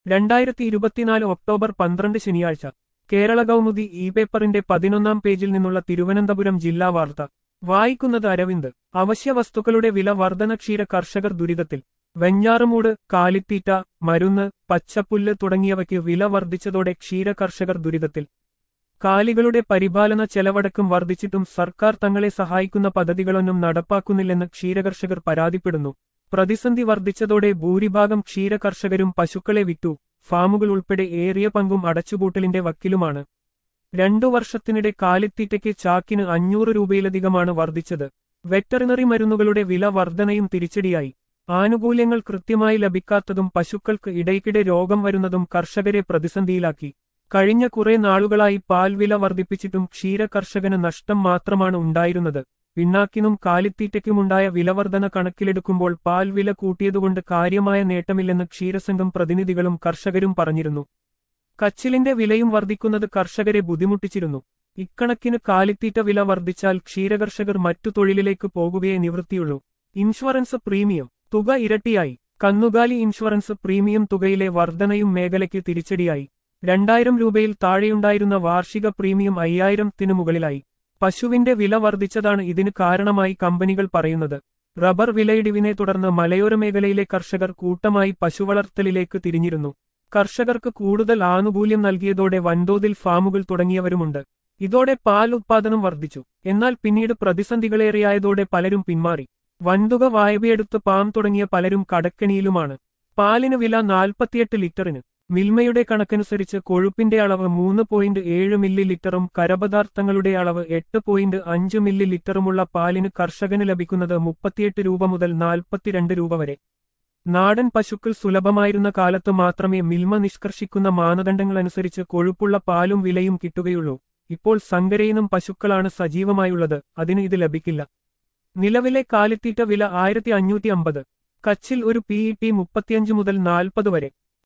രണ്ടായിരത്തി ഇരുപത്തിനാല് ഒക്ടോബർ പന്ത്രണ്ട് ശനിയാഴ്ച കേരള കൗമുദി ഇ പേപ്പറിന്റെ പതിനൊന്നാം പേജിൽ നിന്നുള്ള തിരുവനന്തപുരം ജില്ലാ വാർത്ത വായിക്കുന്നത് അരവിന്ദ് അവശ്യ വസ്തുക്കളുടെ വില വർധന ക്ഷീര കർഷകർ ദുരിതത്തിൽ വെഞ്ഞാറുമൂട് കാലിത്തീറ്റ മരുന്ന് പച്ചപ്പുല്ല് തുടങ്ങിയവയ്ക്ക് വില വർദ്ധിച്ചതോടെ ക്ഷീര കർഷകർ ദുരിതത്തിൽ കാലികളുടെ പരിപാലന ചെലവടക്കം വർദ്ധിച്ചിട്ടും സർക്കാർ തങ്ങളെ സഹായിക്കുന്ന പദ്ധതികളൊന്നും നടപ്പാക്കുന്നില്ലെന്ന് ക്ഷീരകർഷകർ പരാതിപ്പെടുന്നു പ്രതിസന്ധി വർദ്ധിച്ചതോടെ ഭൂരിഭാഗം ക്ഷീരകർഷകരും പശുക്കളെ വിറ്റു ഫാമുകൾ ഉൾപ്പെടെ ഏറിയ പങ്കും അടച്ചുപൂട്ടലിന്റെ വക്കിലുമാണ് രണ്ടു വർഷത്തിനിടെ കാലിത്തീറ്റയ്ക്ക് ചാക്കിന് അഞ്ഞൂറ് രൂപയിലധികമാണ് വർദ്ധിച്ചത് വെറ്ററിനറി മരുന്നുകളുടെ വില വർധനയും തിരിച്ചടിയായി ആനുകൂല്യങ്ങൾ കൃത്യമായി ലഭിക്കാത്തതും പശുക്കൾക്ക് ഇടയ്ക്കിടെ രോഗം വരുന്നതും കർഷകരെ പ്രതിസന്ധിയിലാക്കി കഴിഞ്ഞ കുറെ നാളുകളായി പാൽ വില വർദ്ധിപ്പിച്ചിട്ടും ക്ഷീര കർഷകന് നഷ്ടം മാത്രമാണ് ഉണ്ടായിരുന്നത് പിണ്ണാക്കിനും കാലിത്തീറ്റയ്ക്കുമുണ്ടായ വിലവർധന കണക്കിലെടുക്കുമ്പോൾ പാൽ വില കൂട്ടിയതുകൊണ്ട് കാര്യമായ നേട്ടമില്ലെന്ന് ക്ഷീരസംഘം പ്രതിനിധികളും കർഷകരും പറഞ്ഞിരുന്നു കച്ചിലിന്റെ വിലയും വർദ്ധിക്കുന്നത് കർഷകരെ ബുദ്ധിമുട്ടിച്ചിരുന്നു ഇക്കണക്കിന് കാലിത്തീറ്റ വില വർദ്ധിച്ചാൽ ക്ഷീരകർഷകർ മറ്റു തൊഴിലിലേക്ക് പോകുകയേ നിവൃത്തിയുള്ളൂ ഇൻഷുറൻസ് പ്രീമിയം തുക ഇരട്ടിയായി കന്നുകാലി ഇൻഷുറൻസ് പ്രീമിയം തുകയിലെ വർധനയും മേഖലയ്ക്ക് തിരിച്ചടിയായി രണ്ടായിരം രൂപയിൽ താഴെയുണ്ടായിരുന്ന വാർഷിക പ്രീമിയം അയ്യായിരത്തിനു മുകളിലായി പശുവിന്റെ വില വർദ്ധിച്ചതാണ് ഇതിന് കാരണമായി കമ്പനികൾ പറയുന്നത് റബ്ബർ വിലയിടിവിനെ തുടർന്ന് മലയോര മേഖലയിലെ കർഷകർ കൂട്ടമായി പശുവളർത്തലിലേക്ക് തിരിഞ്ഞിരുന്നു കർഷകർക്ക് കൂടുതൽ ആനുകൂല്യം നൽകിയതോടെ വൻതോതിൽ ഫാമുകൾ തുടങ്ങിയവരുമുണ്ട് ഇതോടെ പാൽ ഉത്പാദനം വർദ്ധിച്ചു എന്നാൽ പിന്നീട് പ്രതിസന്ധികളേറെയായതോടെ പലരും പിന്മാറി വൻതുക വായ്പയെടുത്ത് പാം തുടങ്ങിയ പലരും കടക്കണിയിലുമാണ് പാലിന് വില നാൽപ്പത്തിയെട്ട് ലിറ്ററിന് മിൽമയുടെ കണക്കനുസരിച്ച് കൊഴുപ്പിന്റെ അളവ് മൂന്ന് പോയിന്റ് ഏഴ് മില്ലി ലിറ്ററും കരപദാർത്ഥങ്ങളുടെ അളവ് എട്ട് പോയിന്റ് അഞ്ച് മില്ലി ലിറ്ററുമുള്ള പാലിന് കർഷകന് ലഭിക്കുന്നത് മുപ്പത്തിയെട്ട് രൂപ മുതൽ നാൽപ്പത്തിരണ്ട് രൂപ വരെ നാടൻ പശുക്കൾ സുലഭമായിരുന്ന കാലത്ത് മാത്രമേ മിൽമ നിഷ്കർഷിക്കുന്ന മാനദണ്ഡങ്ങളനുസരിച്ച് കൊഴുപ്പുള്ള പാലും വിലയും കിട്ടുകയുള്ളൂ ഇപ്പോൾ സങ്കരയിനും പശുക്കളാണ് സജീവമായുള്ളത് അതിന് ഇത് ലഭിക്കില്ല നിലവിലെ കാലിത്തീറ്റ വില ആയിരത്തി അഞ്ഞൂറ്റി അമ്പത് കച്ചിൽ ഒരു പി ഇ ടി മുപ്പത്തിയഞ്ച് മുതൽ നാൽപ്പത് വരെ